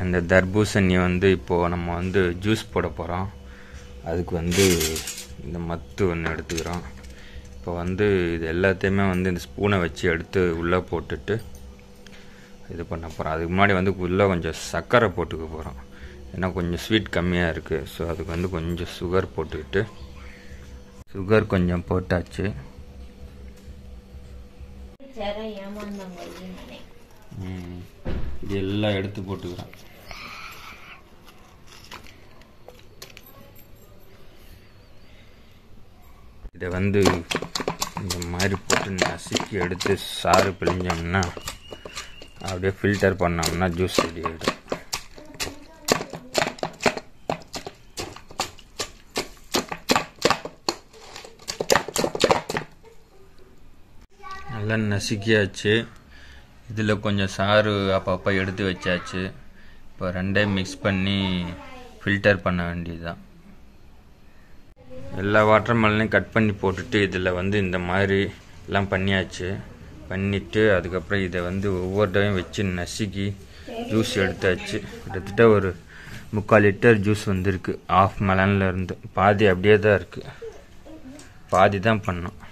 அந்த தர்பூசணி வந்து இப்போது நம்ம வந்து ஜூஸ் போட போகிறோம் அதுக்கு வந்து இந்த மத்து ஒன்று எடுத்துக்கிறோம் இப்போ வந்து இது எல்லாத்தையுமே வந்து இந்த ஸ்பூனை வச்சு எடுத்து உள்ளே போட்டுட்டு இது பண்ண போகிறோம் அதுக்கு முன்னாடி வந்து உள்ளே கொஞ்சம் சர்க்கரை போட்டுக்க போகிறோம் ஏன்னா கொஞ்சம் ஸ்வீட் கம்மியாக இருக்குது ஸோ அதுக்கு வந்து கொஞ்சம் சுகர் போட்டுக்கிட்டு சுகர் கொஞ்சம் போட்டாச்சு சேர ஏமாந்தாங்க நானே ம். இது எல்லாம் எடுத்து போட்டுக்கிறோம் இதை வந்து இந்த மாதிரி போட்டு நசுக்கி எடுத்து சாறு பிழிஞ்சோம்னா அப்படியே ஃபில்டர் பண்ணோம்னா ஜூஸ் ரெடி ஆகிடும் நல்லா நசுக்கியாச்சு இதில் கொஞ்சம் சாறு அப்பப்போ எடுத்து வச்சாச்சு இப்போ ரெண்டையும் மிக்ஸ் பண்ணி ஃபில்டர் பண்ண வேண்டியதுதான் எல்லா வாட்டர் மெலனையும் கட் பண்ணி போட்டுட்டு இதில் வந்து இந்த மாதிரி எல்லாம் பண்ணியாச்சு பண்ணிவிட்டு அதுக்கப்புறம் இதை வந்து ஒவ்வொரு டைம் வச்சு நசுக்கி ஜூஸ் எடுத்தாச்சு கிட்டத்தட்ட ஒரு முக்கால் லிட்டர் ஜூஸ் வந்திருக்கு ஆஃப் மெலனில் இருந்து பாதி அப்படியே தான் இருக்குது பாதி தான் பண்ணோம்